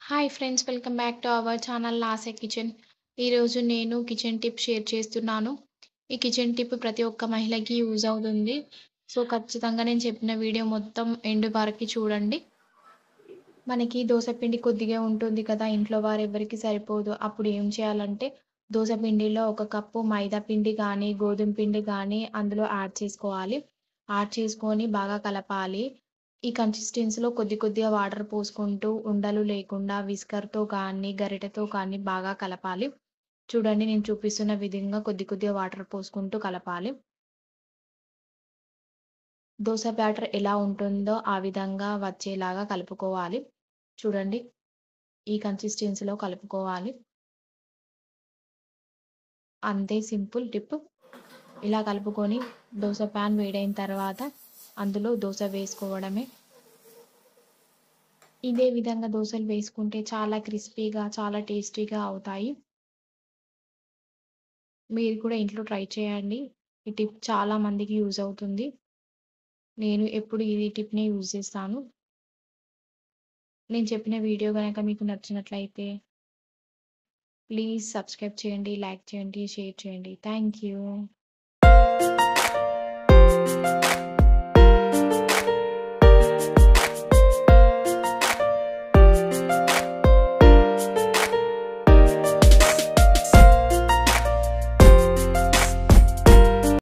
hi friends welcome back to our channel లాసే kitchen ఈరోజు నేను కిచెన్ టిప్ షేర్ చేస్తున్నాను ఈ కిచెన్ టిప్ ప్రతి ఒక్క మహిళకి యూజ్ అవుతుంది సో ఖచ్చితంగా నేను చెప్పిన వీడియో మొత్తం ఎండు వరకు చూడండి మనకి దోశ పిండి కొద్దిగా ఉంటుంది కదా ఇంట్లో వారు ఎవరికి సరిపోదు అప్పుడు ఏం చేయాలంటే దోశ పిండిలో ఒక కప్పు మైదా పిండి కానీ గోధుమ పిండి కానీ అందులో యాడ్ చేసుకోవాలి యాడ్ చేసుకొని బాగా కలపాలి ఈ కన్సిస్టెన్సీలో కొద్ది కొద్దిగా వాటర్ పోసుకుంటూ ఉండలు లేకుండా విస్కర్తో కానీ గరిటెతో కానీ బాగా కలపాలి చూడండి నేను చూపిస్తున్న విధంగా కొద్ది కొద్దిగా వాటర్ పోసుకుంటూ కలపాలి దోశ బ్యాటర్ ఎలా ఉంటుందో ఆ విధంగా వచ్చేలాగా కలుపుకోవాలి చూడండి ఈ కన్సిస్టెన్సీలో కలుపుకోవాలి అంతే సింపుల్ టిప్ ఇలా కలుపుకొని దోశ ప్యాన్ వేడైన తర్వాత అందులో దోశ వేసుకోవడమే ఇదే విధంగా దోశలు వేసుకుంటే చాలా క్రిస్పీగా చాలా టేస్టీగా అవుతాయి మీరు కూడా ఇంట్లో ట్రై చేయండి ఈ టిప్ చాలా మందికి యూజ్ అవుతుంది నేను ఎప్పుడు ఈ టిప్ని యూజ్ చేస్తాను నేను చెప్పిన వీడియో కనుక మీకు నచ్చినట్లయితే ప్లీజ్ సబ్స్క్రైబ్ చేయండి లైక్ చేయండి షేర్ చేయండి థ్యాంక్ యూ